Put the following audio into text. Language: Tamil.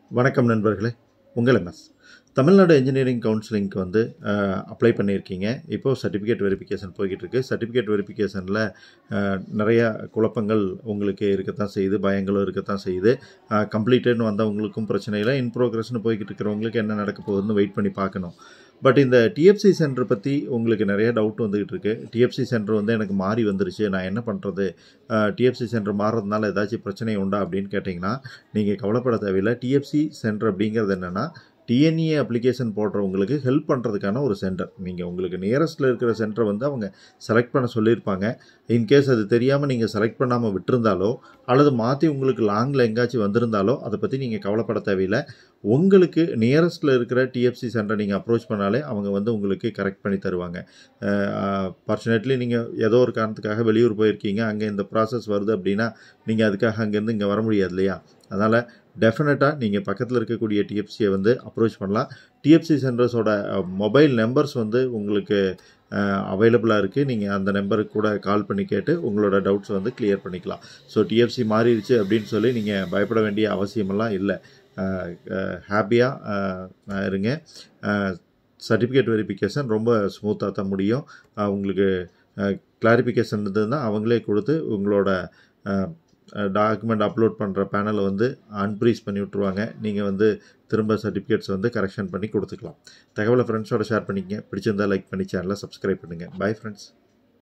வணக்கம் நண்பர்களே உங்கள் எம்எஸ் தமிழ்நாடு இன்ஜினியரிங் கவுன்சிலிங்க்கு வந்து அப்ளை பண்ணியிருக்கீங்க இப்போது சர்டிஃபிகேட் வெரிஃபிகேஷன் போய்கிட்டு இருக்கு சர்டிஃபிகேட் வெரிஃபிகேஷனில் நிறையா குழப்பங்கள் உங்களுக்கு இருக்கத்தான் செய்யுது பயங்களும் இருக்கத்தான் செய்யுது கம்ப்ளீட்டட்னு வந்தவங்களுக்கும் பிரச்சனை இல்லை இன் ப்ரோக்ரஸ்னு போய்கிட்டு இருக்கிறவங்களுக்கு என்ன நடக்க போகுதுன்னு வெயிட் பண்ணி பார்க்கணும் பட் இந்த டிஎஃப்சி சென்டர் பற்றி உங்களுக்கு நிறைய டவுட் வந்துகிட்டு இருக்கு டிஎஃப்சி சென்டர் வந்து எனக்கு மாறி வந்துருச்சு நான் என்ன பண்ணுறது டிஎஃப்சி சென்டர் மாறுறதுனால ஏதாச்சும் பிரச்சனை உண்டா அப்படின்னு கேட்டிங்கன்னா நீங்கள் கவலைப்பட தேவையில்லை டிஎஃப்சி சென்டர் அப்படிங்கிறது என்னென்னா டிஎன்ஏ அப்ளிகேஷன் போடுறவங்களுக்கு ஹெல்ப் பண்ணுறதுக்கான ஒரு சென்டர் நீங்கள் உங்களுக்கு நியரஸ்ட்டில் இருக்கிற சென்டரை வந்து அவங்க செலக்ட் பண்ண சொல்லியிருப்பாங்க இன்கேஸ் அது தெரியாமல் நீங்கள் செலக்ட் பண்ணாமல் விட்டுருந்தாலோ அல்லது மாற்றி உங்களுக்கு லாங்கில் எங்கேயாச்சும் வந்திருந்தாலோ அதை பற்றி நீங்கள் கவலைப்பட தேவையில்லை உங்களுக்கு நியரஸ்ட்டில் இருக்கிற டிஎஃப்சி சென்டரை நீங்கள் அப்ரோச் பண்ணாலே அவங்க வந்து உங்களுக்கு கரெக்ட் பண்ணி தருவாங்க ஃபார்ச்சுனேட்லி நீங்கள் ஏதோ ஒரு காரணத்துக்காக வெளியூர் போயிருக்கீங்க அங்கே இந்த ப்ராசஸ் வருது அப்படின்னா நீங்கள் அதுக்காக அங்கேருந்து இங்கே வர முடியாது இல்லையா அதனால் டெஃபினட்டாக நீங்கள் பக்கத்தில் இருக்கக்கூடிய டிஎஃப்சியை வந்து அப்ரோச் பண்ணலாம் டிஎஃப்சி சென்டர்ஸோட மொபைல் நம்பர்ஸ் வந்து உங்களுக்கு அவைலபிளாக இருக்குது நீங்கள் அந்த நம்பருக்கு கூட கால் பண்ணி கேட்டு உங்களோட டவுட்ஸ் வந்து கிளியர் பண்ணிக்கலாம் ஸோ டிஎஃப்சி மாறிடுச்சு அப்படின்னு சொல்லி நீங்கள் பயப்பட வேண்டிய அவசியமெல்லாம் இல்லை ஹாப்பியாக இருங்க சர்டிஃபிகேட் வெரிஃபிகேஷன் ரொம்ப ஸ்மூத்தாக தான் முடியும் உங்களுக்கு கிளாரிஃபிகேஷன் இருந்ததுன்னா அவங்களே கொடுத்து உங்களோட டாக்குமெண்ட் அப்லோட் பண்ணுற பேனலை வந்து அன்ப்ரீஸ் பண்ணி விட்ருவாங்க நீங்கள் வந்து திரும்ப சர்டிஃபிகேட்ஸ் வந்து கரெக்ஷன் பண்ணி கொடுத்துக்கலாம் தகவலை ஃப்ரெண்ட்ஸோட ஷேர் பண்ணிக்கங்க பிடிச்சிருந்தா லைக் பண்ணி சேனலை சப்ஸ்கிரைப் பண்ணுங்கள் பை ஃப்ரெண்ட்ஸ்